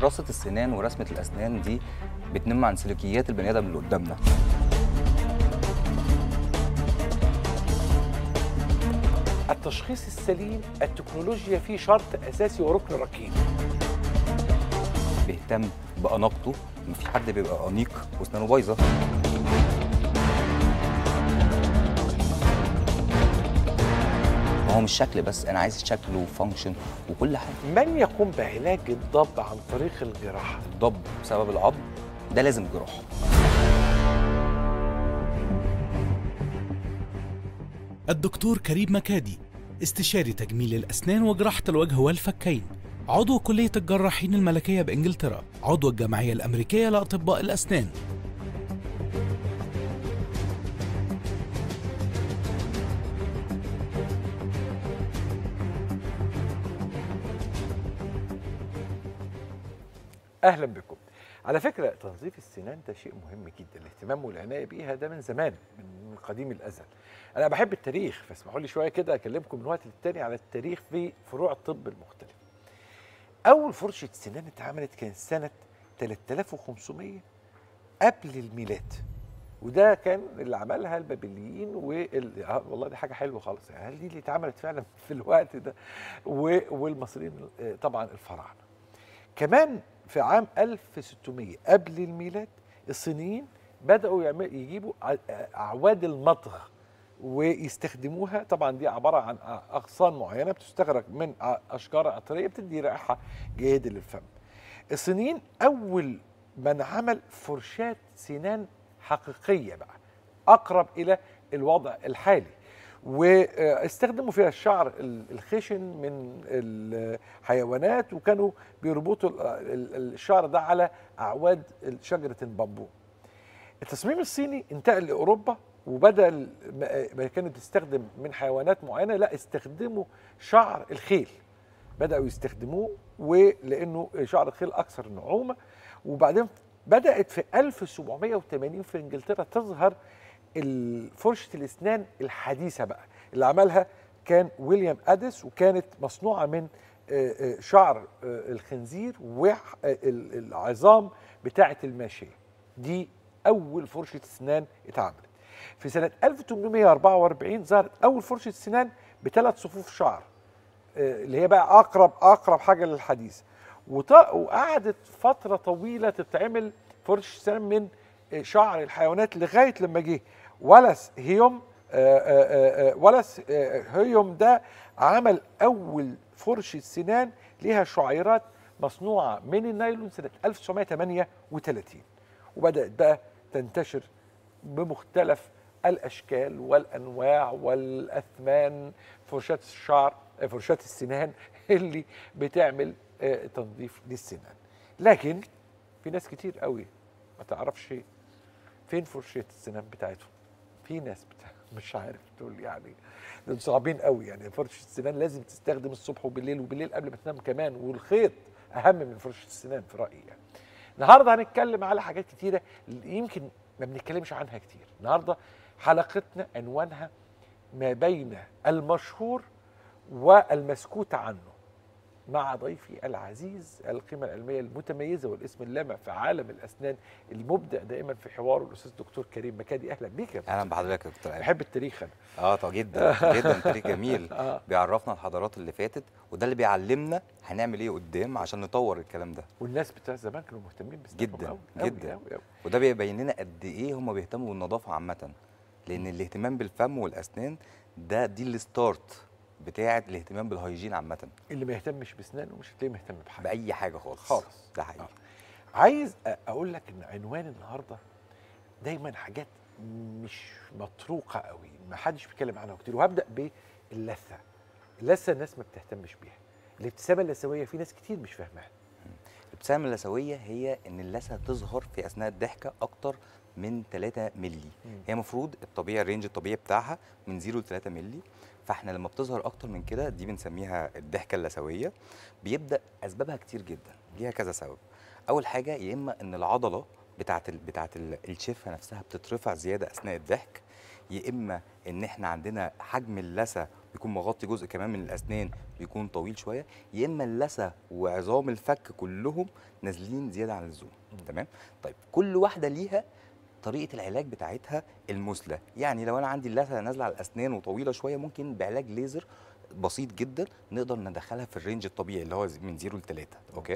رصه السنان ورسمه الاسنان دي بتنم عن سلوكيات البني ادم اللي قدامنا التشخيص السليم التكنولوجيا فيه شرط اساسي وركن ركين بيهتم باناقته مفيش حد بيبقى انيق واسنانه بايظه ما هو مش شكل بس انا عايز شكل وفانكشن وكل حاجه من يقوم بعلاج الضب عن طريق الجراحه الضب بسبب العظم ده لازم جراحه الدكتور كريم مكادي استشاري تجميل الأسنان وجراحة الوجه والفكين عضو كلية الجراحين الملكية بإنجلترا عضو الجمعية الأمريكية لأطباء الأسنان اهلا بكم على فكره تنظيف السنان ده شيء مهم جدا الاهتمام والعنايه بيها ده من زمان من قديم الازل انا بحب التاريخ فاسمحوا لي شويه كده اكلمكم من وقت للتاني على التاريخ في فروع الطب المختلفه اول فرشه سنان اتعملت كانت سنه 3500 قبل الميلاد وده كان اللي عملها البابليين وال... آه والله دي حاجه حلوه خالص يعني هل دي اللي اتعملت فعلا في الوقت ده و... والمصريين آه، طبعا الفراعنه كمان في عام 1600 قبل الميلاد الصينيين بدأوا يعمل يجيبوا ع- أعواد المضغ ويستخدموها طبعا دي عبارة عن أغصان معينة بتستخرج من ع- أشجار عطرية بتدي رائحة جيدة للفم الصينيين أول من عمل فرشاة سنان حقيقية بقى أقرب إلى الوضع الحالي واستخدموا فيها الشعر ال- الخشن من الحيوانات وكانوا بيربطوا ال- ال- الشعر ده على اعواد شجره البامبو. التصميم الصيني انتقل لاوروبا وبدل ما ما كانت تستخدم من حيوانات معينه لا استخدموا شعر الخيل. بداوا يستخدموه ولانه شعر الخيل اكثر نعومه وبعدين بدات في 1780 في انجلترا تظهر ال- فرشه الاسنان الحديثه بقى اللي عملها كان ويليام اديس وكانت مصنوعه من آه، آه، شعر آه، الخنزير والعظام بتاعه الماشيه دي اول فرشه اسنان اتعملت في سنه 1844 ظهرت اول فرشه سنان بثلاث صفوف شعر آه، اللي هي بقى اقرب اقرب حاجه للحديث وط- وقعدت فتره طويله تتعمل فرش سنان من آه، شعر الحيوانات لغايه لما جه ولس هيوم آه، آه، آه، ولس آه، هيوم ده عمل اول فرشه سنان ليها شعيرات مصنوعه من النايلون سنه 1938 وبدات بقى تنتشر بمختلف الاشكال والانواع والاثمان فرشات الشعر آه، فرشات السنان اللي بتعمل آه، تنظيف للسنان لكن في ناس كتير قوي ما تعرفش فين فرشة السنان بتاعتهم في ناس بتاع مش عارف تقول يعني دول صعبين قوي يعني فرشة السنان لازم تستخدم الصبح وبالليل وبالليل قبل ما تنام كمان والخيط اهم من فرشة السنان في رأيي يعني النهارده هنتكلم على حاجات كتيرة يمكن ما بنتكلمش عنها كتير النهارده حلقتنا عنوانها ما بين المشهور والمسكوت عنه مع ضيفي العزيز القيمة العلمية المتميزة والاسم اللامع في عالم الأسنان المبدع دائما في حواره الأستاذ دكتور كريم مكادي أهلا بيك يا اهلا بحضرتك يا دكتور ايمن بحب التاريخ أنا اه طبعا جدا جدا تاريخ جميل آه. بيعرفنا الحضارات اللي فاتت وده اللي بيعلمنا هنعمل ايه قدام عشان نطور الكلام ده والناس بتاع زمان كانوا مهتمين بأسنانهم جدا أوي، أوي، جدا أوي، أوي. وده بيبين لنا قد ايه هم بيهتموا بالنظافه عامه لان الاهتمام بالفم والاسنان ده دي الستارت بتاعه الاهتمام بالهيجين عامه اللي ما يهتمش بأسنانه مش هتلاقيه مهتم بحاجة باي حاجه خالص خالص. ده حقيقي آه. عايز أ- أقول لك إن عنوان النهاردة دايما حاجات مش مطروقة قوي ما حدش بيتكلم عنها كتير وهبدأ باللثة اللثة الناس ما بتهتمش بيها الابتسامة اللثوية في ناس كتير مش فاهماها الابتسامه اللثويه هي ان اللثه تظهر في اثناء الضحكه اكتر من 3 مللي مم. هي المفروض الطبيعي الرينج الطبيعي بتاعها من 0 ل 3 مللي فاحنا لما بتظهر اكتر من كده دي بنسميها الضحكه اللثويه بيبدا اسبابها كتير جدا ليها كذا سبب اول حاجه يا اما ان العضله بتاعه ال بتاعه ال- الشفه نفسها بتترفع زياده اثناء الضحك يا اما ان احنا عندنا حجم اللثه بيكون مغطي جزء كمان من الاسنان بيكون طويل شويه يا اما اللثه وعظام الفك كلهم نازلين زياده عن اللزوم تمام طيب كل واحده ليها طريقه العلاج بتاعتها المثلى يعني لو انا عندي اللثه نازله على الاسنان وطويله شويه ممكن بعلاج ليزر بسيط جدا نقدر ندخلها في الرينج الطبيعي اللي هو من 0 ل 3 اوكي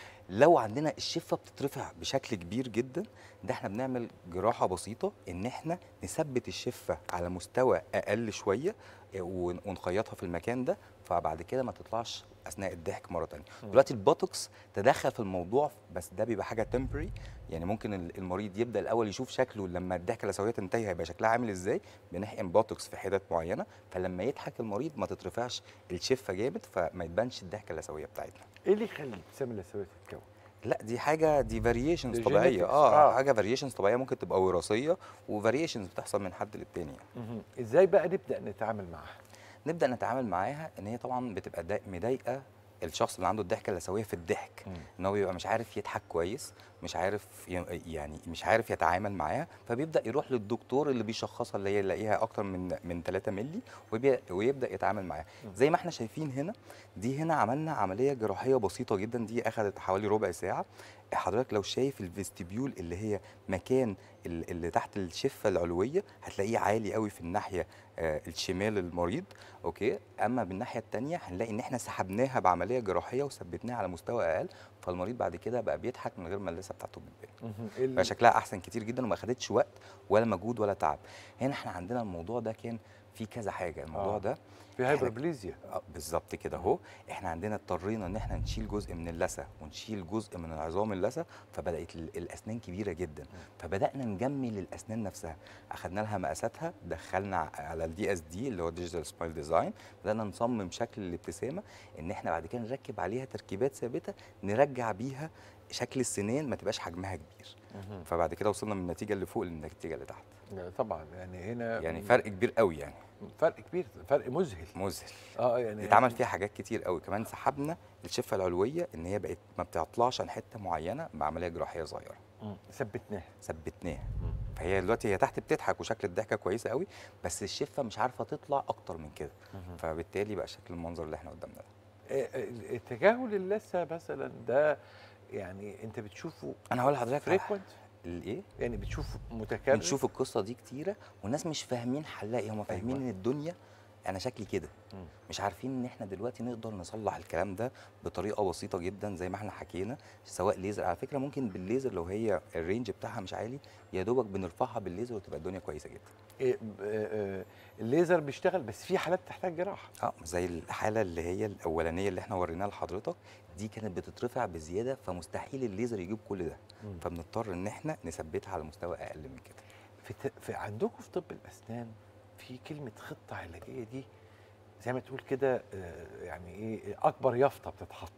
لو عندنا الشفه بتترفع بشكل كبير جدا ده احنا بنعمل جراحه بسيطه ان احنا نثبت الشفه على مستوى اقل شويه ون- ونخيطها في المكان ده فبعد كده ما تطلعش اثناء الضحك مره تانية دلوقتي البوتوكس تدخل في الموضوع بس ده بيبقى حاجه تمبري يعني ممكن ال- المريض يبدا الاول يشوف شكله لما الضحكه اللثويه تنتهي هيبقى شكلها عامل ازاي بنحقن بوتوكس في حتت معينه فلما يضحك المريض ما تترفعش الشفه جامد فما يبانش الضحكه اللثويه بتاعتنا ايه اللي يخلي الابتسامه اللثويه تتكون؟ لا دي حاجه دي فاريشنز دي طبيعيه genetics. اه, آه. حاجه فاريشنز طبيعيه ممكن تبقى وراثيه وفاريشنز بتحصل من حد للتاني يعني. مهم. ازاي بقى نبدا نتعامل معاها؟ نبدا نتعامل معاها ان هي طبعا بتبقى دا- مضايقه الشخص اللي عنده الضحكه اللثويه في الضحك مم. ان هو بيبقى مش عارف يضحك كويس مش عارف ي- يعني مش عارف يتعامل معاها فبيبدا يروح للدكتور اللي بيشخصها اللي هي يلاقيها اكتر من من 3 مللي وبي- ويبدا يتعامل معاها مم. زي ما احنا شايفين هنا دي هنا عملنا عمليه جراحيه بسيطه جدا دي اخذت حوالي ربع ساعه حضرتك لو شايف الفيستيبيول اللي هي مكان ال- اللي تحت الشفه العلويه هتلاقيه عالي قوي في الناحيه آه، الشمال المريض اوكي اما بالناحيه الثانيه هنلاقي ان احنا سحبناها بعمليه جراحيه وثبتناها على مستوى اقل فالمريض بعد كده بقى بيضحك من غير ما اللثه بتاعته بتبان مهم. إيه اللي- بقى شكلها احسن كتير جدا وما خدتش وقت ولا مجهود ولا تعب هنا احنا عندنا الموضوع ده كان فيه كذا حاجه الموضوع آه. ده في هايبربليزيا آه، بالظبط كده اهو احنا عندنا اضطرينا ان احنا نشيل جزء من اللثه ونشيل جزء من عظام اللثه فبدات ال- الاسنان كبيره جدا فبدانا نجمل الاسنان نفسها اخدنا لها مقاساتها دخلنا ع- على الدي اس دي اللي هو ديجيتال سمايل ديزاين بدانا نصمم شكل الابتسامه ان احنا بعد كده نركب عليها تركيبات ثابته نرجع بيها شكل السنان ما تبقاش حجمها كبير فبعد كده وصلنا من النتيجه اللي فوق للنتيجه اللي تحت طبعا يعني هنا يعني فرق كبير قوي يعني فرق كبير فرق مذهل مذهل اه يعني دي اتعمل فيها حاجات كتير قوي كمان سحبنا الشفه العلويه ان هي بقت ما بتطلعش عن حته معينه بعمليه جراحيه صغيره مم. ثبتناها ثبتناها مم. فهي دلوقتي هي تحت بتضحك وشكل الضحكه كويسه قوي بس الشفه مش عارفه تطلع اكتر من كده فبالتالي بقى شكل المنظر اللي احنا قدامنا ده آه، آه، تجاهل اللثه مثلا ده يعني انت بتشوفه انا هقول لحضرتك على فريكوينت الايه يعني بتشوفه متكرر بنشوف القصه دي كتيره والناس مش فاهمين حلها ايه هم فاهمين أيوة. ان الدنيا انا شكلي كده مم. مش عارفين ان احنا دلوقتي نقدر نصلح الكلام ده بطريقه بسيطه جدا زي ما احنا حكينا سواء ليزر على فكره ممكن بالليزر لو هي الرينج بتاعها مش عالي يا دوبك بنرفعها بالليزر وتبقى الدنيا كويسه جدا إيه، ب- آه، آه، الليزر بيشتغل بس في حالات تحتاج جراحه اه زي الحاله اللي هي الاولانيه اللي احنا وريناها لحضرتك دي كانت بتترفع بزياده فمستحيل الليزر يجيب كل ده مم. فبنضطر ان احنا نثبتها على مستوى اقل من كده في, ت... في عندكم في طب الاسنان في كلمه خطه علاجيه دي زي ما تقول كده آه، يعني ايه اكبر يافطه بتتحط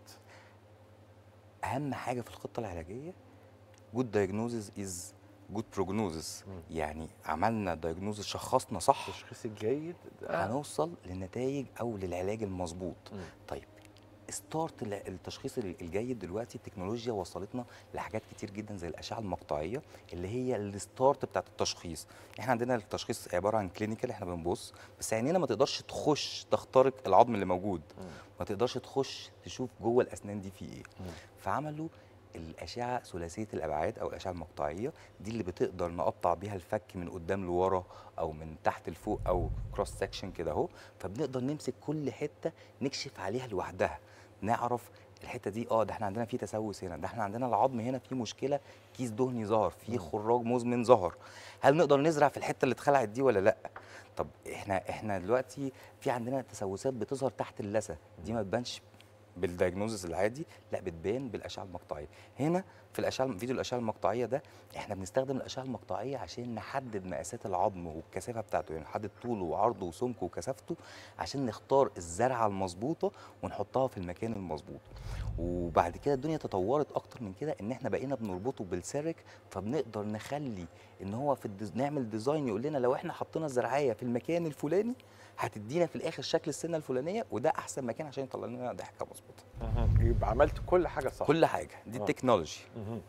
اهم حاجه في الخطه العلاجيه جود دايجنوزز از جود بروجنوزس مم. يعني عملنا دايجنوزس شخصنا صح التشخيص الجيد ده- هنوصل للنتائج او للعلاج المظبوط مم. طيب ستارت ال- التشخيص ال- الجيد دلوقتي التكنولوجيا وصلتنا لحاجات كتير جدا زي الاشعه المقطعيه اللي هي الستارت بتاعت التشخيص احنا عندنا التشخيص عباره عن كلينيكال احنا بنبص بس عينينا ما تقدرش تخش تخترق العظم اللي موجود مم. ما تقدرش تخش تشوف جوه الاسنان دي في ايه مم. فعملوا الاشعه ثلاثيه الابعاد او الاشعه المقطعيه دي اللي بتقدر نقطع بيها الفك من قدام لورا او من تحت لفوق او كروس سكشن كده اهو فبنقدر نمسك كل حته نكشف عليها لوحدها نعرف الحته دي اه ده احنا عندنا في تسوس هنا ده احنا عندنا العظم هنا فيه مشكله كيس دهني ظهر فيه مم. خراج مزمن ظهر هل نقدر نزرع في الحته اللي اتخلعت دي ولا لا طب احنا احنا دلوقتي في عندنا تسوسات بتظهر تحت اللثه دي ما تبانش بالدايجنوزس العادي لا بتبان بالاشعه المقطعيه هنا في الاشعه فيديو الاشعه المقطعيه ده احنا بنستخدم الاشعه المقطعيه عشان نحدد مقاسات العظم والكثافه بتاعته يعني نحدد طوله وعرضه وسمكه وكثافته عشان نختار الزرعه المظبوطه ونحطها في المكان المظبوط وبعد كده الدنيا تطورت اكتر من كده ان احنا بقينا بنربطه بالسيرك فبنقدر نخلي ان هو في الديز... نعمل ديزاين يقول لنا لو احنا حطينا الزرعيه في المكان الفلاني هتدينا في الاخر شكل السنه الفلانيه وده احسن مكان عشان يطلع لنا ضحكه مظبوطه مهم. يبقى عملت كل حاجه صح كل حاجه دي آه. التكنولوجي مهم.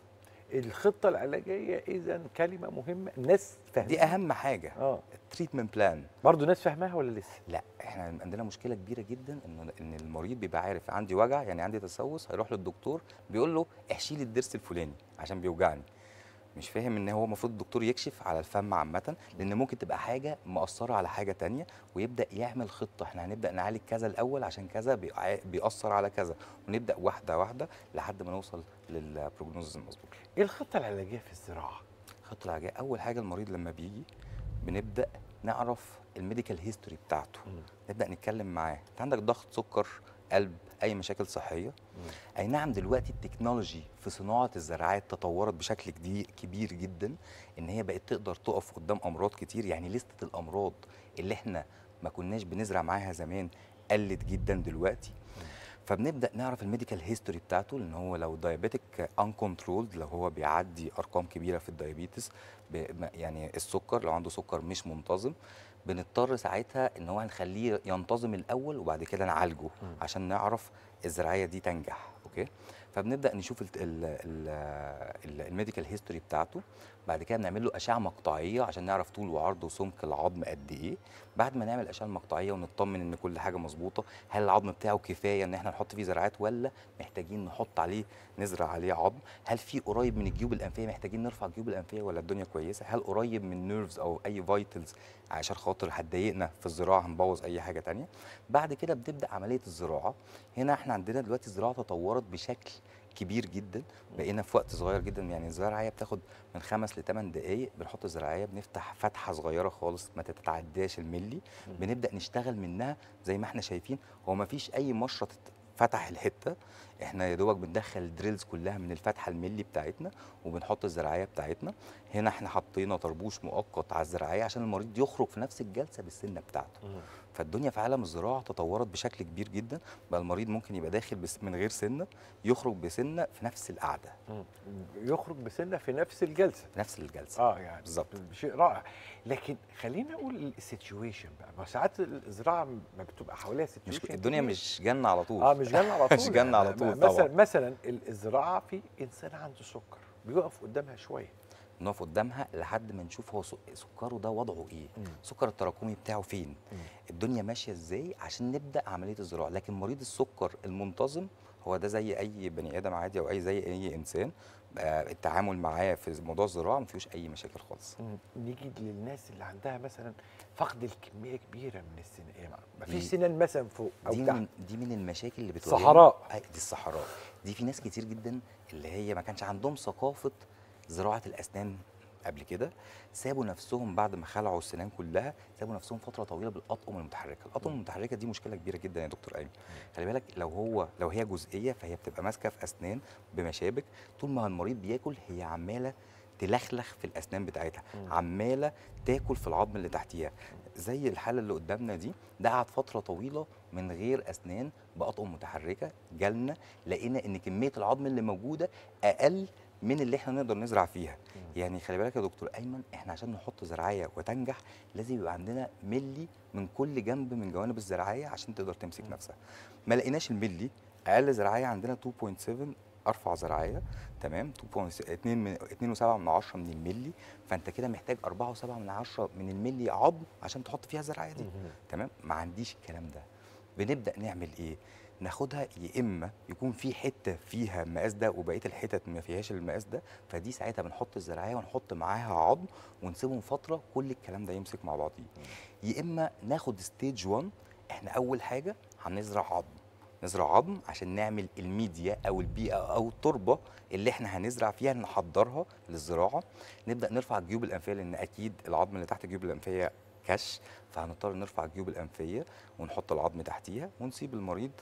الخطه العلاجيه اذا كلمه مهمه الناس فاهمه دي اهم حاجه اه التريتمنت بلان برضه الناس فاهماها ولا لسه لا احنا عندنا مشكله كبيره جدا ان ان المريض بيبقى عارف عندي وجع يعني عندي تسوس هيروح للدكتور بيقول له احشي لي الضرس الفلاني عشان بيوجعني مش فاهم ان هو المفروض الدكتور يكشف على الفم عامه لان ممكن تبقى حاجه مأثره على حاجه تانية ويبدا يعمل خطه احنا هنبدا نعالج كذا الاول عشان كذا بيع- بيأثر على كذا ونبدا واحده واحده لحد ما نوصل للبروجنوز المظبوط ايه الخطه العلاجيه في الزراعه خط العلاج اول حاجه المريض لما بيجي بنبدا نعرف الميديكال هيستوري بتاعته مم. نبدا نتكلم معاه انت عندك ضغط سكر قلب اي مشاكل صحيه اي نعم دلوقتي التكنولوجي في صناعه الزراعات تطورت بشكل كدي- كبير جدا ان هي بقت تقدر تقف قدام امراض كتير يعني لستة الامراض اللي احنا ما كناش بنزرع معاها زمان قلت جدا دلوقتي فبنبدا نعرف الميديكال هيستوري بتاعته لان هو لو دايابيتك ان كنترولد لو هو بيعدي ارقام كبيره في الدايابيتس ب- ما- يعني السكر لو عنده سكر مش منتظم بنضطر ساعتها ان هو هنخليه ينتظم الاول وبعد كده نعالجه مم. عشان نعرف الزراعيه دي تنجح اوكي فبنبدا نشوف الميديكال هيستوري بتاعته بعد كده بنعمل له اشعه مقطعيه عشان نعرف طول وعرض وسمك العظم قد ايه بعد ما نعمل الاشعه المقطعيه ونطمن ان كل حاجه مظبوطه هل العظم بتاعه كفايه ان احنا نحط فيه زراعات ولا محتاجين نحط عليه نزرع عليه عظم هل في قريب من الجيوب الانفيه محتاجين نرفع الجيوب الانفيه ولا الدنيا كويسه هل قريب من نيرفز او اي فايتلز عشان خاطر هتضايقنا في الزراعه هنبوظ اي حاجه تانية بعد كده بتبدا عمليه الزراعه هنا احنا عندنا دلوقتي الزراعه تطورت بشكل كبير جدا بقينا في وقت صغير جدا يعني الزراعيه بتاخد من خمس لثمان دقائق بنحط الزراعيه بنفتح فتحه صغيره خالص ما تتعداش الملي بنبدا نشتغل منها زي ما احنا شايفين هو ما فيش اي مشرط فتح الحته احنا يا دوبك بندخل الدريلز كلها من الفتحه الملي بتاعتنا وبنحط الزراعيه بتاعتنا هنا احنا حطينا طربوش مؤقت على الزراعيه عشان المريض يخرج في نفس الجلسه بالسنه بتاعته فالدنيا في عالم الزراعه تطورت بشكل كبير جدا بقى المريض ممكن يبقى داخل بس من غير سنه يخرج بسنه في نفس القعده يخرج بسنه في نفس الجلسه في نفس الجلسه اه يعني بالظبط. شيء رائع لكن خلينا نقول السيتويشن بقى ما ساعات الزراعه ما بتبقى حواليها مش سيتويشن الدنيا مش جنه على طول اه مش جنة على طول مش جنة على يعني طول مثلا طبعا. مثلا ال- الزراعه في انسان عنده سكر بيقف قدامها شويه نقف قدامها لحد ما نشوف هو سك- سكره ده وضعه ايه مم. السكر التراكمي بتاعه فين مم. الدنيا ماشيه ازاي عشان نبدا عمليه الزراعه لكن مريض السكر المنتظم هو ده زي اي بني ادم عادي او اي زي اي انسان بقى التعامل معاه في موضوع الزراعه ما فيهوش اي مشاكل خالص نيجي للناس اللي عندها مثلا فقد الكميه كبيره من السنان يعني ما دي- فيش سنان مثلا فوق او دي تحت من دي من المشاكل اللي بتواجهنا صحراء. أي دي الصحراء دي في ناس كتير جدا اللي هي ما كانش عندهم ثقافه زراعه الاسنان قبل كده سابوا نفسهم بعد ما خلعوا السنان كلها سابوا نفسهم فتره طويله بالاطقم المتحركه الاطقم المتحركه دي مشكله كبيره جدا يا دكتور ايمن خلي بالك لو هو لو هي جزئيه فهي بتبقى ماسكه في اسنان بمشابك طول ما المريض بياكل هي عماله تلخلخ في الاسنان بتاعتها مم. عماله تاكل في العظم اللي تحتيها زي الحاله اللي قدامنا دي ده قعد فتره طويله من غير اسنان باطقم متحركه جالنا لقينا ان كميه العظم اللي موجوده اقل من اللي احنا نقدر نزرع فيها يعني خلي بالك يا دكتور ايمن احنا عشان نحط زراعيه وتنجح لازم يبقى عندنا ملي من كل جنب من جوانب الزراعيه عشان تقدر تمسك نفسها ما لقيناش الملي اقل زراعيه عندنا 2.7 ارفع زراعيه تمام 2.2 من 2.7 من 10 من الملي فانت كده محتاج 4.7 من 10 من الملي عظم عشان تحط فيها الزراعيه دي مهم. تمام ما عنديش الكلام ده بنبدا نعمل ايه ناخدها يا اما يكون في حته فيها المقاس ده وبقيه الحتت ما فيهاش المقاس ده فدي ساعتها بنحط الزراعيه ونحط معاها عظم ونسيبهم فتره كل الكلام ده يمسك مع بعضيه يا اما ناخد ستيج 1 احنا اول حاجه هنزرع عظم نزرع عظم عشان نعمل الميديا او البيئه او التربه اللي احنا هنزرع فيها نحضرها للزراعه نبدا نرفع الجيوب الانفيه لان اكيد العظم اللي تحت الجيوب الانفيه كش فهنضطر نرفع الجيوب الانفيه ونحط العظم تحتيها ونسيب المريض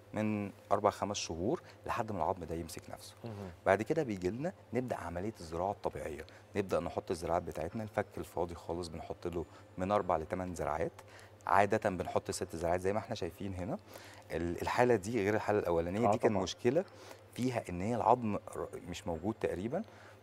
من اربع خمس شهور لحد ما العظم ده يمسك نفسه مهم. بعد كده بيجي لنا نبدا عمليه الزراعه الطبيعيه نبدا نحط الزراعات بتاعتنا الفك الفاضي خالص بنحط له من اربع لثمان زراعات عاده بنحط ست زراعات زي ما احنا شايفين هنا ال- الحاله دي غير الحاله الاولانيه آه دي كان طبعاً. مشكله فيها ان هي العظم ر- مش موجود تقريبا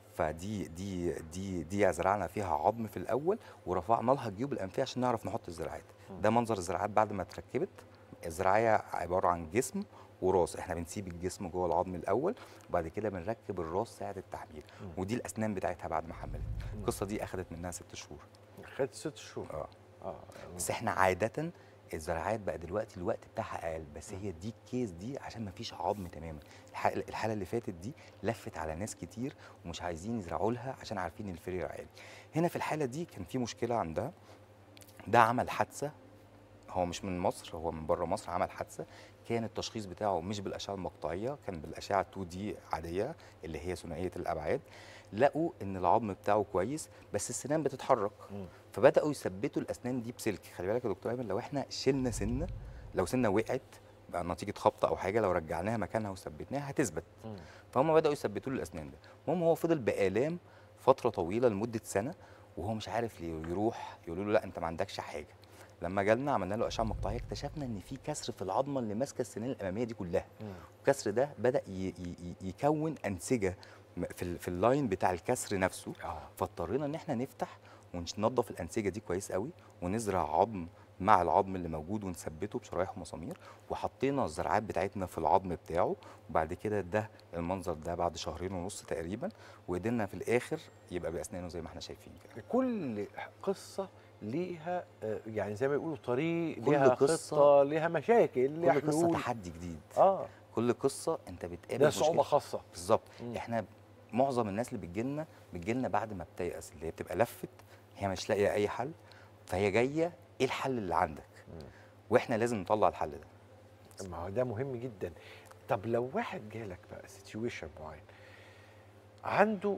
فدي دي دي دي زرعنا فيها عظم في الاول ورفعنا لها الجيوب الانفيه عشان نعرف نحط الزراعات مم. ده منظر الزراعات بعد ما اتركبت الزراعيه عباره عن جسم وراس احنا بنسيب الجسم جوه العظم الاول وبعد كده بنركب الراس ساعه التحميل مم. ودي الاسنان بتاعتها بعد ما حملت مم. القصه دي اخذت منها ست شهور خدت ست شهور اه اه بس احنا عاده الزراعات بقى دلوقتي الوقت بتاعها اقل بس هي دي الكيس دي عشان ما فيش عظم تماما الح- الحاله اللي فاتت دي لفت على ناس كتير ومش عايزين يزرعوا لها عشان عارفين الفرير عالي هنا في الحاله دي كان في مشكله عندها ده عمل حادثه هو مش من مصر هو من بره مصر عمل حادثه كان التشخيص بتاعه مش بالاشعه المقطعيه كان بالاشعه 2 دي عاديه اللي هي ثنائيه الابعاد لقوا ان العظم بتاعه كويس بس السنان بتتحرك مم. فبداوا يثبتوا الاسنان دي بسلك خلي بالك يا دكتور ايمن لو احنا شلنا سنه لو سنه وقعت بقى نتيجه خبطه او حاجه لو رجعناها مكانها وثبتناها هتثبت مم. فهم بداوا يثبتوا له الاسنان ده المهم هو فضل بالام فتره طويله لمده سنه وهو مش عارف ليه يروح يقولوا له لا انت ما عندكش حاجه لما جالنا عملنا له اشعه مقطعيه اكتشفنا ان في كسر في العظمه اللي ماسكه السنان الاماميه دي كلها مم. الكسر ده بدا ي- ي- ي- يكون انسجه م- في ال- في اللاين بتاع الكسر نفسه اه فاضطرينا ان احنا نفتح وننظف الانسجه دي كويس قوي ونزرع عظم مع العظم اللي موجود ونثبته بشرايح ومسامير وحطينا الزرعات بتاعتنا في العظم بتاعه وبعد كده ده المنظر ده بعد شهرين ونص تقريبا وقدرنا في الاخر يبقى باسنانه زي ما احنا شايفين كده كل قصه ليها آه، يعني زي ما يقولوا طريق كل ليها قصة- خطه ليها مشاكل ليها كل قصه حلول تحدي جديد اه كل قصه انت بتقابل ده صعوبه مشكلة. خاصه بالظبط مم. احنا معظم الناس اللي بتجيلنا بتجيلنا بعد ما بتيأس اللي هي بتبقى لفت هي مش لاقيه اي حل فهي جايه ايه الحل اللي عندك مم. واحنا لازم نطلع الحل ده ما هو ده مهم جدا طب لو واحد جالك بقى سيتويشن معين عنده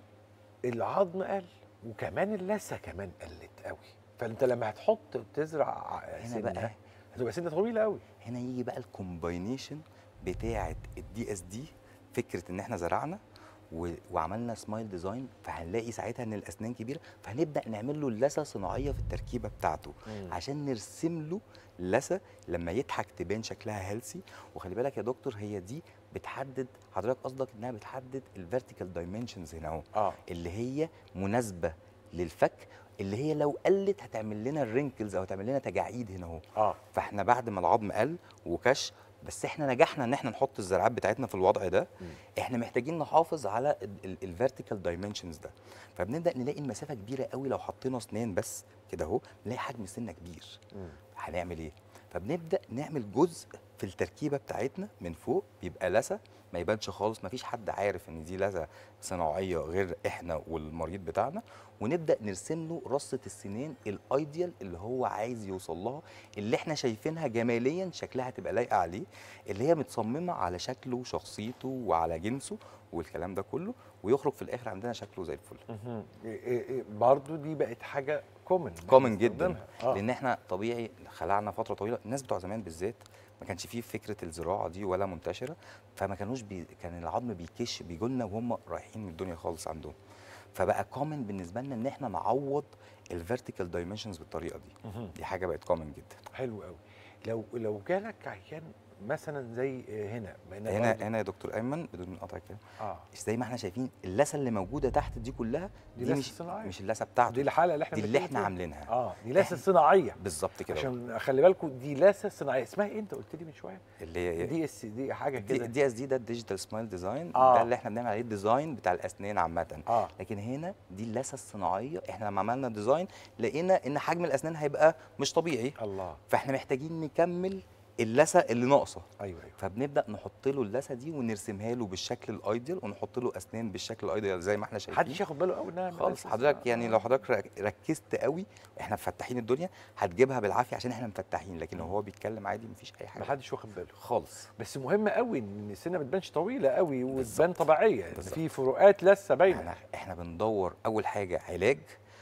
العظم قل وكمان اللثه كمان قلت قوي فانت لما هتحط تزرع هنا سنه بقى هتبقى سنه طويله قوي هنا يجي بقى الكومباينيشن بتاعه الدي اس دي فكره ان احنا زرعنا و... وعملنا سمايل ديزاين فهنلاقي ساعتها ان الاسنان كبيره فهنبدا نعمل له اللثه صناعيه في التركيبه بتاعته مم. عشان نرسم له لثه لما يضحك تبان شكلها هيلسي وخلي بالك يا دكتور هي دي بتحدد حضرتك قصدك انها بتحدد الفيرتيكال دايمنشنز هنا اهو اه اللي هي مناسبه للفك اللي هي لو قلت هتعمل لنا الرينكلز او هتعمل لنا تجاعيد هنا اهو اه فاحنا بعد ما العظم قل وكش بس احنا نجحنا ان احنا نحط الزرعات بتاعتنا في الوضع ده مم. احنا محتاجين نحافظ على الفيرتيكال دايمنشنز ده فبنبدا نلاقي المسافه كبيره قوي لو حطينا اسنان بس كده اهو نلاقي حجم السنه كبير مم. هنعمل ايه فبنبدا نعمل جزء في التركيبه بتاعتنا من فوق بيبقى لثه ما يبانش خالص ما فيش حد عارف ان دي لثه صناعيه غير احنا والمريض بتاعنا ونبدا نرسم له رصه السنان الايديال اللي هو عايز يوصل لها اللي احنا شايفينها جماليا شكلها تبقى لايقه عليه اللي هي متصممه على شكله وشخصيته وعلى جنسه والكلام ده كله ويخرج في الاخر عندنا شكله زي الفل مهم. إيه إيه إيه برضو دي بقت حاجه كومن كومن جدا آه. لان احنا طبيعي خلعنا فتره طويله الناس بتوع زمان بالذات ما كانش فيه فكره الزراعه دي ولا منتشره فما كانوش بي... كان العظم بيكش بيجولنا وهم رايحين من الدنيا خالص عندهم فبقى كومن بالنسبه لنا ان احنا نعوض الفيرتيكال دايمنشنز بالطريقه دي مهم. دي حاجه بقت كومن جدا حلو قوي لو لو جالك عيان مثلا زي هنا هنا هنا برضو- هنا يا دكتور ايمن بدون مقاطعه كده اه زي ما احنا شايفين اللثه اللي موجوده تحت دي كلها دي دي, لثة مش صناعية. مش اللثه بتاعته دي الحاله اللي احنا دي اللي بنتكلم احنا فيها. عاملينها اه دي لثه إحنا- صناعيه بالظبط كده عشان خلي بالكم دي لثه صناعيه اسمها ايه انت قلت لي من شويه اللي هي دي اس دي حاجه دي كده دي اس دي ده الديجيتال سمايل ديزاين آه. ده اللي احنا بنعمل عليه الديزاين بتاع الاسنان عامه اه لكن هنا دي اللثه الصناعيه احنا لما عملنا ديزاين لقينا ان حجم الاسنان هيبقى مش طبيعي الله فاحنا محتاجين نكمل اللثه اللي ناقصه ايوه ايوه فبنبدا نحط له اللثه دي ونرسمها له بالشكل الايديال ونحط له اسنان بالشكل الايديال زي ما احنا شايفين محدش ياخد باله قوي انها خالص لثة حضرتك صناعية. يعني لو حضرتك رك- ركزت قوي احنا مفتحين الدنيا هتجيبها بالعافيه عشان احنا مفتحين لكن لو هو بيتكلم عادي مفيش اي حاجه محدش واخد باله خالص بس مهم قوي ان السنه ما تبانش طويله قوي وتبان بالظبط. طبيعيه إن بالظبط. في فروقات لسه باينه احنا احنا بندور اول حاجه علاج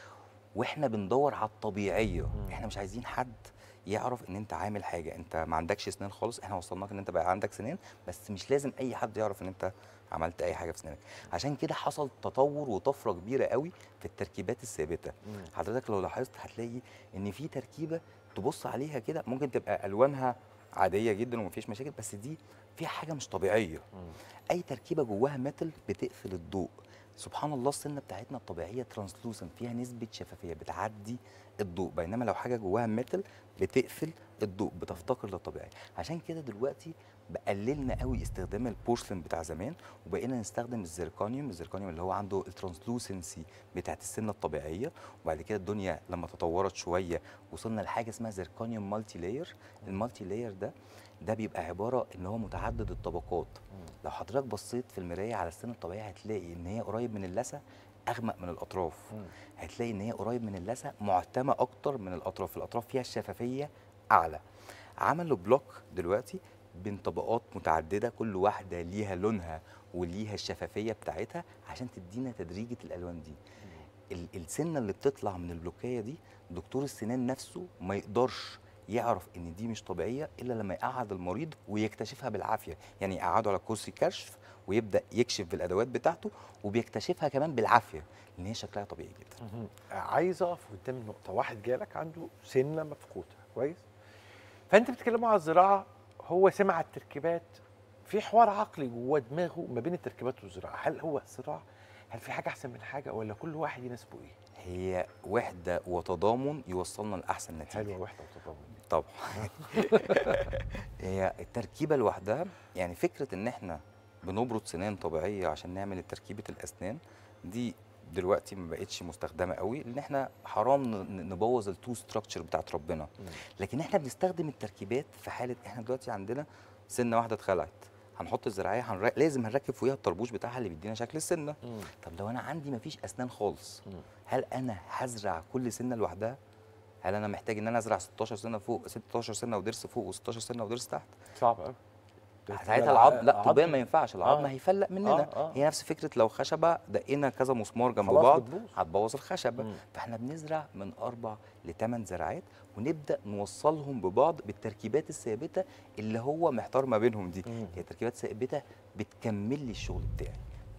واحنا بندور على الطبيعيه مم. احنا مش عايزين حد يعرف ان انت عامل حاجه انت ما عندكش اسنان خالص احنا وصلناك ان انت بقى عندك سنان بس مش لازم اي حد يعرف ان انت عملت اي حاجه في سنانك عشان كده حصل تطور وطفره كبيره قوي في التركيبات الثابته مم. حضرتك لو لاحظت هتلاقي ان في تركيبه تبص عليها كده ممكن تبقى الوانها عاديه جدا ومفيش مشاكل بس دي فيها حاجه مش طبيعيه مم. اي تركيبه جواها ميتال بتقفل الضوء سبحان الله السنه بتاعتنا الطبيعيه ترانسلوسنت فيها نسبه شفافيه بتعدي الضوء بينما لو حاجه جواها ميتال بتقفل الضوء بتفتقر للطبيعي عشان كده دلوقتي بقللنا قوي استخدام البورسلين بتاع زمان وبقينا نستخدم الزيركونيوم الزيركونيوم اللي هو عنده الترانسلوسنسي بتاعت السنه الطبيعيه وبعد كده الدنيا لما تطورت شويه وصلنا لحاجه اسمها زيركونيوم مالتي لاير المالتي لاير ده ده بيبقى عباره ان هو متعدد الطبقات لو حضرتك بصيت في المرايه على السن الطبيعي هتلاقي ان هي قريب من اللثه اغمق من الاطراف مم. هتلاقي ان هي قريب من اللثه معتمه اكتر من الاطراف الاطراف فيها الشفافيه اعلى عملوا بلوك دلوقتي بين طبقات متعدده كل واحده ليها لونها وليها الشفافيه بتاعتها عشان تدينا تدريجه الالوان دي ال- السنه اللي بتطلع من البلوكيه دي دكتور السنان نفسه ما يقدرش يعرف ان دي مش طبيعيه الا لما يقعد المريض ويكتشفها بالعافيه يعني يقعده على كرسي كشف ويبدا يكشف بالادوات بتاعته وبيكتشفها كمان بالعافيه لان هي شكلها طبيعي جدا مهم. عايز اقف قدام نقطه واحد جالك عنده سنه مفقوده كويس فانت بتتكلموا على الزراعه هو سمع التركيبات في حوار عقلي جوه دماغه ما بين التركيبات والزراعه هل هو الزراعه هل في حاجه احسن من حاجه ولا كل واحد يناسبه ايه هي وحده وتضامن يوصلنا لاحسن نتيجه حلوه وحده وتضامن طبعا هي التركيبه لوحدها يعني فكره ان احنا بنبرد سنان طبيعيه عشان نعمل تركيبه الاسنان دي دلوقتي ما بقتش مستخدمه قوي لان احنا حرام ن- نبوظ التو ستراكشر بتاعت ربنا لكن احنا بنستخدم التركيبات في حاله احنا دلوقتي عندنا سنه واحده اتخلعت هنحط الزراعيه هنر... لازم هنركب فوقيها الطربوش بتاعها اللي بيدينا شكل السنه مم. طب لو انا عندي مفيش اسنان خالص مم. هل انا هزرع كل سنه لوحدها هل انا محتاج ان انا ازرع 16 سنه فوق 16 سنه وضرس فوق و16 سنه وضرس تحت صعب قوي ساعتها العظم لا طبيا ما ينفعش العظم آه. هيفلق مننا آه، آه. هي نفس فكره لو خشبه دقينا كذا مسمار جنب خلاص بعض بتبوظ. هتبوظ الخشبه مم. فاحنا بنزرع من اربع لثمان زراعات ونبدا نوصلهم ببعض بالتركيبات الثابته اللي هو محتار ما بينهم دي مم. هي تركيبات ثابته بتكمل لي الشغل بتاعي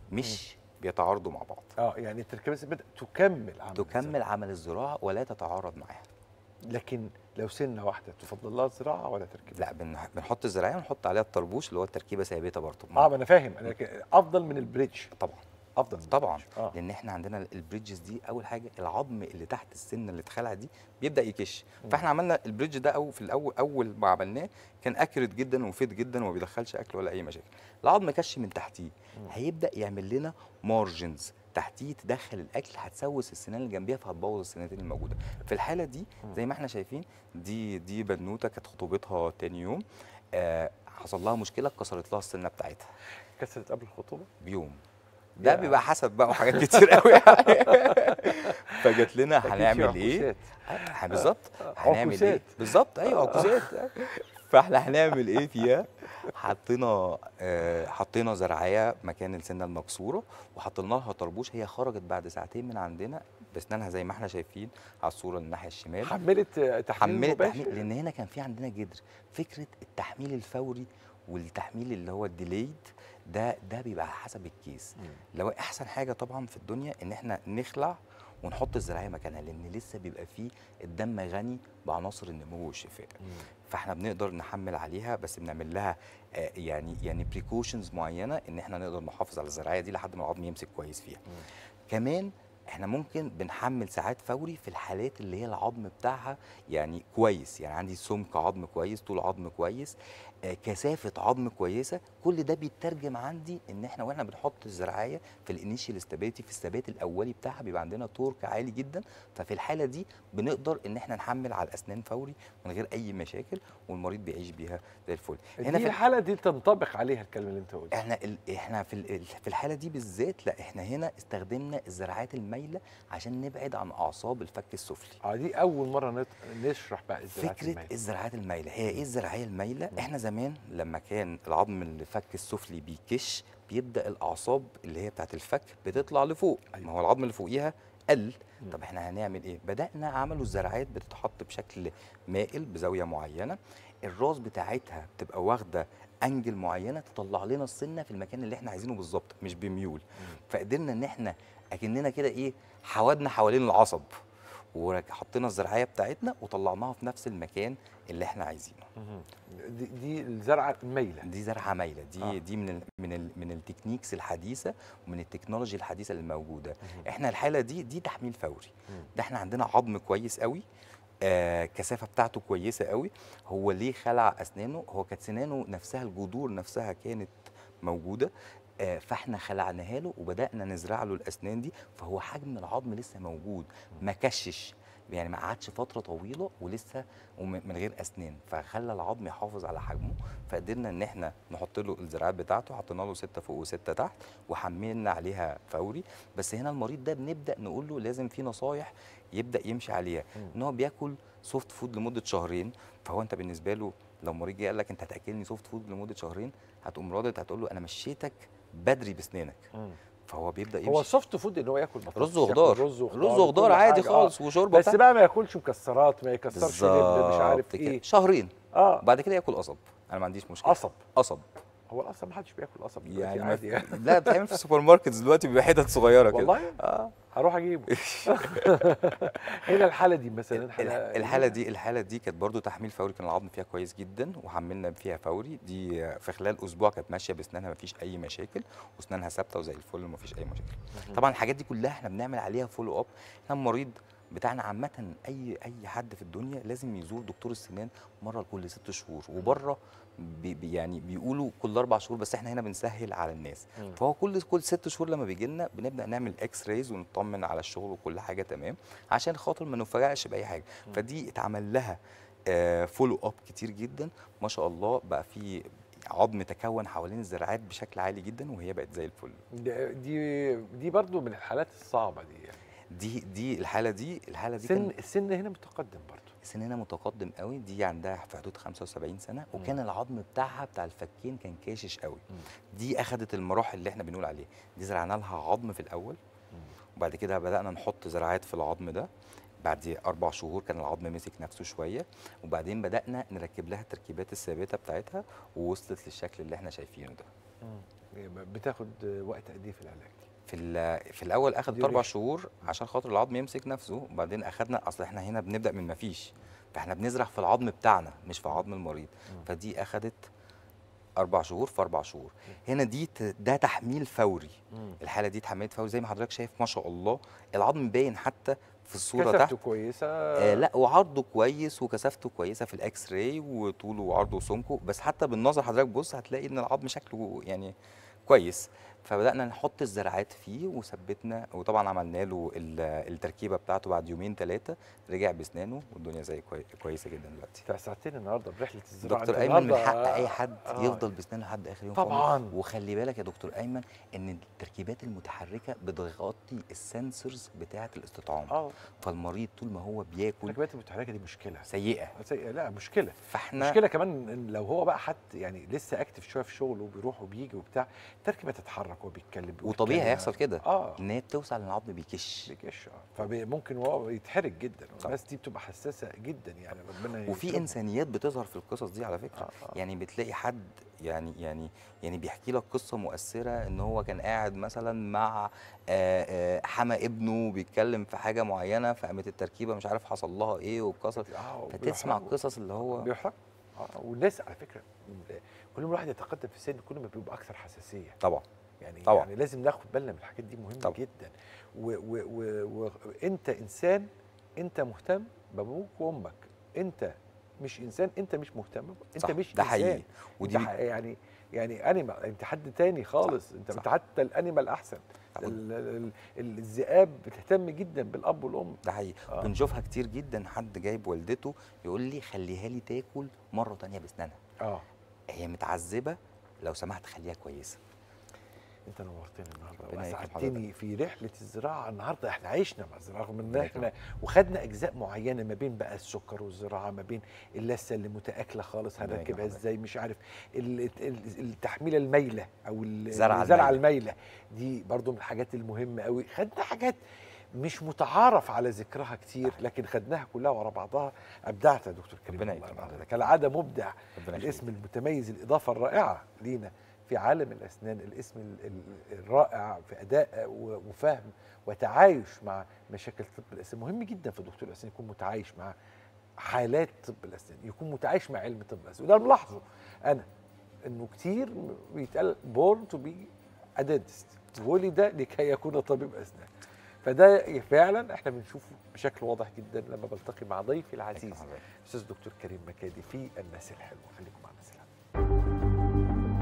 مش بيتعارضوا مع بعض اه يعني التركيبات بدأت تكمل عمل تكمل عمل الزراعه ولا تتعارض معاها الزراعة. لكن لو سنه واحده تفضل لها الزراعه ولا تركيبه لا بن- بنحط الزراعيه ونحط عليها الطربوش اللي هو التركيبه ثابته برضه اه ما انا فاهم انا لكن افضل من البريدج طبعا افضل من طبعا البريدج. اه لان احنا عندنا البريدجز دي اول حاجه العظم اللي تحت السن اللي اتخلع دي بيبدا يكش فاحنا عملنا البريدج ده او في الاول اول ما عملناه كان اكيوريت جدا ومفيد جدا وما بيدخلش اكل ولا اي مشاكل العظم كش من تحتيه هيبدا يعمل لنا مارجنز تحتيه تدخل الاكل هتسوس السنان اللي جنبيها فهتبوظ السنتين الموجوده في الحاله دي زي ما احنا شايفين دي دي بنوته كانت خطوبتها تاني يوم آه حصل لها مشكله اتكسرت لها السنه بتاعتها كسرت قبل الخطوبه بيوم ده يا. بيبقى حسب بقى وحاجات كتير قوي يعني فجت لنا أكيد في هنعمل ايه عكوسات. آه، بالظبط هنعمل ايه عكوسات. بالظبط ايوه عكوسات فاحنا هنعمل ايه فيها حطينا آه حطينا زرعيه مكان السنه المكسوره وحطينا لها طربوش هي خرجت بعد ساعتين من عندنا باسنانها زي ما احنا شايفين على الصوره الناحيه الشمال حملت آه، تحميل حملت مباشر تحميل لان هنا كان في عندنا جدر فكره التحميل الفوري والتحميل اللي هو الديليد ده ده بيبقى على حسب الكيس مم. لو احسن حاجه طبعا في الدنيا ان احنا نخلع ونحط الزراعيه مكانها لان لسه بيبقى فيه الدم غني بعناصر النمو والشفاء فاحنا بنقدر نحمل عليها بس بنعمل لها آه، يعني يعني بريكوشنز معينه ان احنا نقدر نحافظ على الزراعيه دي لحد ما العظم يمسك كويس فيها كمان احنا ممكن بنحمل ساعات فوري في الحالات اللي هي العظم بتاعها يعني كويس يعني عندي سمك عظم كويس طول عظم كويس آه، كثافه عظم كويسه كل ده بيترجم عندي ان احنا واحنا بنحط الزراعيه في الانيشال استابيليتي في الثبات الاولي بتاعها بيبقى عندنا تورك عالي جدا ففي الحاله دي بنقدر ان احنا نحمل على الاسنان فوري من غير اي مشاكل والمريض بيعيش بيها زي الفل هنا في الحاله دي تنطبق عليها الكلمه اللي انت قلتها احنا ال... احنا في ال... في الحاله دي بالذات لا احنا هنا استخدمنا الزراعات المايله عشان نبعد عن اعصاب الفك السفلي اه دي اول مره نط... نشرح بقى الزراعات فكره المائية. الزراعات المايله هي ايه الزراعيه المايله احنا زمان لما كان العظم الفك السفلي بيكش بيبدا الاعصاب اللي هي بتاعت الفك بتطلع لفوق ما هو العظم اللي فوقيها قل طب احنا هنعمل ايه بدانا عملوا الزراعات بتتحط بشكل مائل بزاويه معينه الراس بتاعتها بتبقى واخده انجل معينه تطلع لنا السنه في المكان اللي احنا عايزينه بالظبط مش بميول فقدرنا ان احنا اكننا كده ايه حودنا حوالين العصب وحطينا الزراعيه بتاعتنا وطلعناها في نفس المكان اللي احنا عايزينه مهم. دي, دي الزرعه المايله دي زرعه مايله دي آه. آه. دي من ال من ال من التكنيكس الحديثه ومن التكنولوجي الحديثه اللي موجوده احنا الحاله دي دي تحميل فوري مم. ده احنا عندنا عظم كويس قوي آه كثافه بتاعته كويسه قوي هو ليه خلع اسنانه هو كانت سنانه نفسها الجذور نفسها كانت موجوده آه فاحنا خلعناها له وبدانا نزرع له الاسنان دي فهو حجم العظم لسه موجود ما كشش يعني ما قعدش فتره طويله ولسه وم- من غير اسنان فخلى العظم يحافظ على حجمه فقدرنا ان احنا نحط له الزراعات بتاعته حطينا له سته فوق وسته تحت وحملنا عليها فوري بس هنا المريض ده بنبدا نقول له لازم في نصايح يبدا يمشي عليها مم. ان هو بياكل سوفت فود لمده شهرين فهو انت بالنسبه له لو مريض جه قال لك انت هتاكلني سوفت فود لمده شهرين هتقوم رادد هتقول له انا مشيتك بدري بسنانك فهو بيبدا يمشي هو السوفت فود ان هو ياكل بطاطس رز ياكل وخضار رز وخضار رز وخضار وكل عادي حاجة، آه. خالص وشوربه بس بتاع- بقى ما ياكلش مكسرات ما يكسرش لب مش عارف بالظبط كده. ايه شهرين اه وبعد كده ياكل قصب انا ما عنديش مشكله قصب قصب هو الاصل ما حدش بياكل قصب دلوقتي يعني ما عادي في- يعني لا بتعمل في السوبر ماركت دلوقتي بيبقى حتت صغيره كده والله اه هروح اجيبه هنا الحاله دي مثلا ال- حالة الحاله دي الحاله دي كانت برضو تحميل فوري كان العظم فيها كويس جدا وحملنا فيها فوري دي في خلال اسبوع كانت ماشيه باسنانها ما فيش اي مشاكل واسنانها ثابته وزي الفل وما فيش اي مشاكل طبعا الحاجات دي كلها احنا بنعمل عليها فولو اب احنا المريض بتاعنا عامة أي أي حد في الدنيا لازم يزور دكتور السنان مرة كل ست شهور وبره بي بي- يعني بيقولوا كل أربع شهور بس احنا هنا بنسهل على الناس مم. فهو كل كل ست شهور لما بيجي لنا بنبدا نعمل اكس رايز ونطمن على الشغل وكل حاجه تمام عشان خاطر ما نفاجئش باي حاجه مم. فدي اتعمل لها فولو اب كتير جدا ما شاء الله بقى في عظم تكون حوالين الزراعات بشكل عالي جدا وهي بقت زي الفل ده- دي دي برضو من الحالات الصعبه دي يعني دي دي الحاله دي الحاله دي سن كان السن هنا متقدم برضو سننا متقدم قوي دي عندها في حدود 75 سنه وكان العظم بتاعها بتاع الفكين كان كاشش قوي مم. دي اخذت المراحل اللي احنا بنقول عليها دي زرعنا لها عظم في الاول وبعد كده بدأنا نحط زراعات في العظم ده بعد أربع شهور كان العظم مسك نفسه شوية وبعدين بدأنا نركب لها التركيبات الثابتة بتاعتها ووصلت للشكل اللي احنا شايفينه ده بتاخد وقت قد ايه في العلاج دي؟ في ال- في الأول أخدت دي أربع ريش. شهور عشان خاطر العظم يمسك نفسه وبعدين أخدنا أصل احنا هنا بنبدأ من مفيش فاحنا بنزرع في العظم بتاعنا مش في عظم المريض مم. فدي أخدت أربع شهور في أربع شهور هنا دي ت- ده تحميل فوري الحاله دي اتحملت فوري زي ما حضرتك شايف ما شاء الله العظم باين حتى في الصوره تحت كثافته كويسه آه لا وعرضه كويس وكثافته كويسه في الاكس راي وطوله وعرضه وسمكه بس حتى بالنظر حضرتك بص هتلاقي ان العظم شكله يعني كويس فبدانا نحط الزراعات فيه وثبتنا وطبعا عملنا له ال- التركيبه بتاعته بعد يومين ثلاثه رجع باسنانه والدنيا زي كوي كويسه جدا دلوقتي انت اسعدتني النهارده برحله الزراعه دكتور أنت ايمن من النهاردة- حق اي حد آه. يفضل باسنانه لحد اخر يوم في عمره. طبعاً. وخلي بالك يا دكتور ايمن ان التركيبات المتحركه بتغطي السنسورز بتاعه الاستطعام اه فالمريض طول ما هو بياكل الركبات المتحركه دي مشكله سيئه سيئة لا مشكله فاحنا مشكله كمان إن لو هو بقى حد يعني لسه اكتف شويه في شغله وبيروح وبيجي وبتاع التركيبه تتحرك وهو بيتكلم بيقول وطبيعي كلمة. هيحصل كده اه ان هي بتوسع لان العظم بيكش بيكش اه فممكن هو يتحرك جدا والناس دي بتبقى حساسه جدا يعني ربنا وفي يكرمهم. انسانيات بتظهر في القصص دي على فكره آه، آه. يعني بتلاقي حد يعني يعني يعني بيحكي لك قصه مؤثره ان هو كان قاعد مثلا مع آه، آه، حما ابنه بيتكلم في حاجه معينه فقامت التركيبه مش عارف حصل لها ايه واتكسرت اه فتسمع وبيحرقوا. قصص اللي هو بيحرق اه والناس على فكره كل ما الواحد يتقدم في السن كل ما بيبقى اكثر حساسيه طبعا يعني طبعا. يعني لازم ناخد بالنا من الحاجات دي مهمه طبعا. جدا وانت انسان انت مهتم بابوك وامك انت مش انسان انت مش مهتم انت صح، مش ده إنسان. حقيقي ودي ودي ح- يعني يعني انيمال انت حد تاني خالص انت صح. انت حتى الانيمال احسن صح. ال- ال- ال- الذئاب بتهتم جدا بالاب والام ده حقيقي آه. بنشوفها كتير جدا حد جايب والدته يقول لي خليها لي تاكل مره تانية باسنانها اه هي متعذبه لو سمحت خليها كويسه انت نورتني النهارده ربنا يكرم واسعدتني في رحله الزراعه النهارده احنا عشنا مع الزراعه رغم ان ربنا احنا وخدنا اجزاء معينه ما بين بقى السكر والزراعه ما بين اللثه اللي متاكله خالص ربنا هنركبها يكرم ازاي مش عارف ال- ال- التحميله المايله او ال- زرعة الزرعه المايلة. المايله دي برضو من الحاجات المهمه قوي خدنا حاجات مش متعارف على ذكرها كتير لكن خدناها كلها ورا بعضها ابدعت يا دكتور كريم ربنا والله يكرم النهاردة. حضرتك. كالعاده مبدع ربنا الاسم يخليك. المتميز الاضافه الرائعه لينا في عالم الاسنان الاسم ال- ال- الرائع في اداء و- وفهم وتعايش مع مشاكل طب الاسنان مهم جدا في دكتور الاسنان يكون متعايش مع حالات طب الاسنان يكون متعايش مع علم طب الاسنان وده ملاحظه انا انه كتير بيتقال بورن تو بي ادنتست ولد لكي يكون طبيب اسنان فده فعلا احنا بنشوفه بشكل واضح جدا لما بلتقي مع ضيفي العزيز استاذ دكتور كريم مكادي في الناس الحلوه خليكم مع الناس الحلوه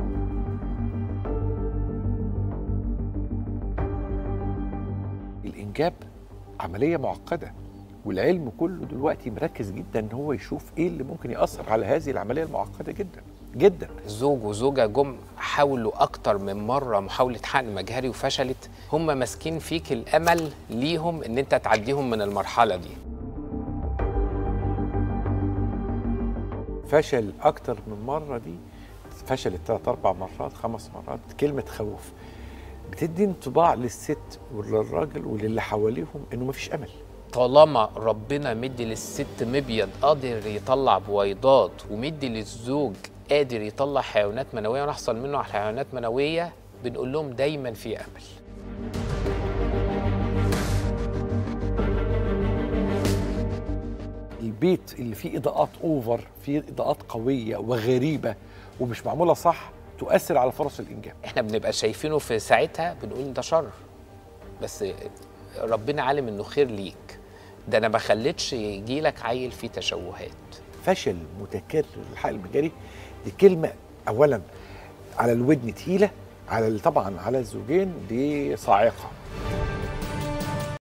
الانجاب عمليه معقده والعلم كله دلوقتي مركز جدا ان هو يشوف ايه اللي ممكن ياثر على هذه العمليه المعقده جدا جدا زوج وزوجة جم حاولوا أكتر من مرة محاولة حقن مجهري وفشلت هم ماسكين فيك الأمل ليهم إن أنت تعديهم من المرحلة دي فشل اكتر من مره دي فشلت ثلاث اربع مرات خمس مرات كلمه تخوف بتدي انطباع للست وللراجل وللي حواليهم انه مفيش امل طالما ربنا مدي للست مبيض قادر يطلع بويضات ومدي للزوج قادر يطلع حيوانات منوية ونحصل منه على حيوانات منوية بنقول لهم دايما في أمل البيت اللي فيه اضاءات اوفر فيه اضاءات قويه وغريبه ومش معموله صح تؤثر على فرص الانجاب احنا بنبقى شايفينه في ساعتها بنقول ده شر بس ربنا عالم انه خير ليك ده انا ما خليتش يجي لك عيل فيه تشوهات فشل متكرر للحقل المجاري دي كلمه اولا على الودن تقيله على طبعا على الزوجين دي صاعقه